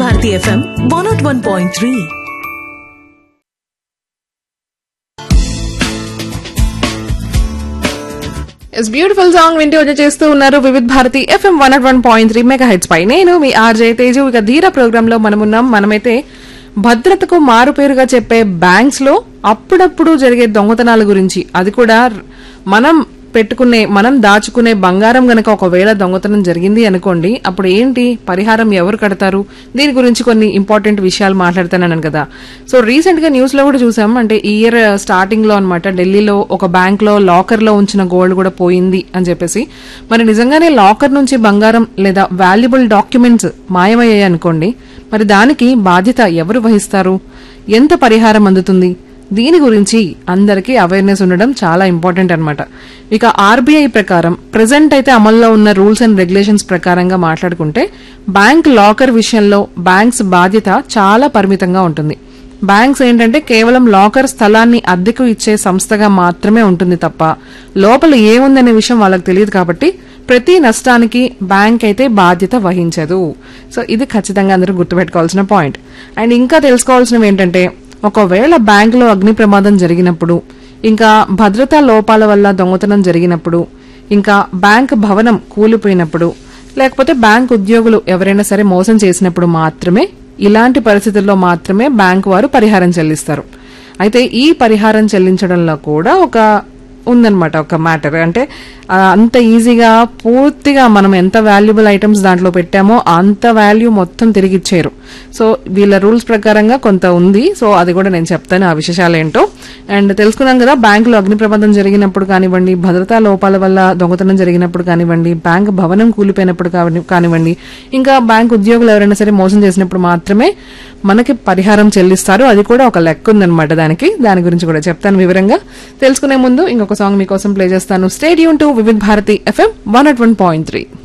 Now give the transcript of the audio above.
Bharati FM one nought one point three is beautiful song వింటూ వచ్చి చేస్తూ ఉన్నారు Vividh Bharati FM one one point three mega hits పై నేను మీ ఆర్జే తేజు ఇక ధీర ప్రోగ్రామ్ లో మనమున్నాం మనమైతే భద్రతకు మారుపేరుగా చెప్పే బ్యాంక్స్ లో అప్పుడప్పుడు జరిగే దొంగతనాల గురించి అది కూడా మనం పెట్టుకునే మనం దాచుకునే బంగారం గనక ఒకవేళ దొంగతనం జరిగింది అనుకోండి అప్పుడు ఏంటి పరిహారం ఎవరు కడతారు దీని గురించి కొన్ని ఇంపార్టెంట్ విషయాలు మాట్లాడుతున్నాను కదా సో రీసెంట్ గా న్యూస్ లో కూడా చూసాం అంటే ఈ ఇయర్ స్టార్టింగ్ లో అనమాట ఢిల్లీలో ఒక బ్యాంక్ లో లాకర్ లో ఉంచిన గోల్డ్ కూడా పోయింది అని చెప్పేసి మరి నిజంగానే లాకర్ నుంచి బంగారం లేదా వాల్యుబుల్ డాక్యుమెంట్స్ మాయమయ్యాయి అనుకోండి మరి దానికి బాధ్యత ఎవరు వహిస్తారు ఎంత పరిహారం అందుతుంది దీని గురించి అందరికీ అవేర్నెస్ ఉండడం చాలా ఇంపార్టెంట్ అన్నమాట ఇక ఆర్బీఐ ప్రకారం ప్రెసెంట్ అయితే అమల్లో ఉన్న రూల్స్ అండ్ రెగ్యులేషన్స్ ప్రకారంగా మాట్లాడుకుంటే బ్యాంక్ లాకర్ విషయంలో బ్యాంక్స్ బాధ్యత చాలా పరిమితంగా ఉంటుంది బ్యాంక్స్ ఏంటంటే కేవలం లాకర్ స్థలాన్ని అద్దెకు ఇచ్చే సంస్థగా మాత్రమే ఉంటుంది తప్ప లోపల ఏముందనే విషయం వాళ్ళకి తెలియదు కాబట్టి ప్రతి నష్టానికి బ్యాంక్ అయితే బాధ్యత వహించదు సో ఇది ఖచ్చితంగా అందరూ గుర్తుపెట్టుకోవాల్సిన పాయింట్ అండ్ ఇంకా తెలుసుకోవాల్సినవి ఏంటంటే ఒకవేళ బ్యాంకులో అగ్ని ప్రమాదం జరిగినప్పుడు ఇంకా భద్రతా లోపాల వల్ల దొంగతనం జరిగినప్పుడు ఇంకా బ్యాంక్ భవనం కూలిపోయినప్పుడు లేకపోతే బ్యాంక్ ఉద్యోగులు ఎవరైనా సరే మోసం చేసినప్పుడు మాత్రమే ఇలాంటి పరిస్థితుల్లో మాత్రమే బ్యాంక్ వారు పరిహారం చెల్లిస్తారు అయితే ఈ పరిహారం చెల్లించడంలో కూడా ఒక ఉందన్నమాట ఒక మ్యాటర్ అంటే ఆ, అంత ఈజీగా పూర్తిగా మనం ఎంత వాల్యుబుల్ ఐటమ్స్ దాంట్లో పెట్టామో అంత వాల్యూ మొత్తం తిరిగి ఇచ్చేరు సో వీళ్ళ రూల్స్ ప్రకారంగా కొంత ఉంది సో అది కూడా నేను చెప్తాను ఆ విశేషాలు ఏంటో అండ్ తెలుసుకున్నాం కదా బ్యాంకులో అగ్ని ప్రమాదం జరిగినప్పుడు కానివ్వండి భద్రతా లోపాల వల్ల దొంగతనం జరిగినప్పుడు కానివ్వండి బ్యాంక్ భవనం కూలిపోయినప్పుడు కాని- కానివ్వండి ఇంకా బ్యాంక్ ఉద్యోగులు ఎవరైనా సరే మోసం చేసినప్పుడు మాత్రమే మనకి పరిహారం చెల్లిస్తారు అది కూడా ఒక లెక్క ఉందన్నమాట దానికి దాని గురించి కూడా చెప్తాను వివరంగా తెలుసుకునే ముందు ఇంకొక సాంగ్ మీకోసం ప్లే చేస్తాను stadium to Vividh Bharati FM one at one point three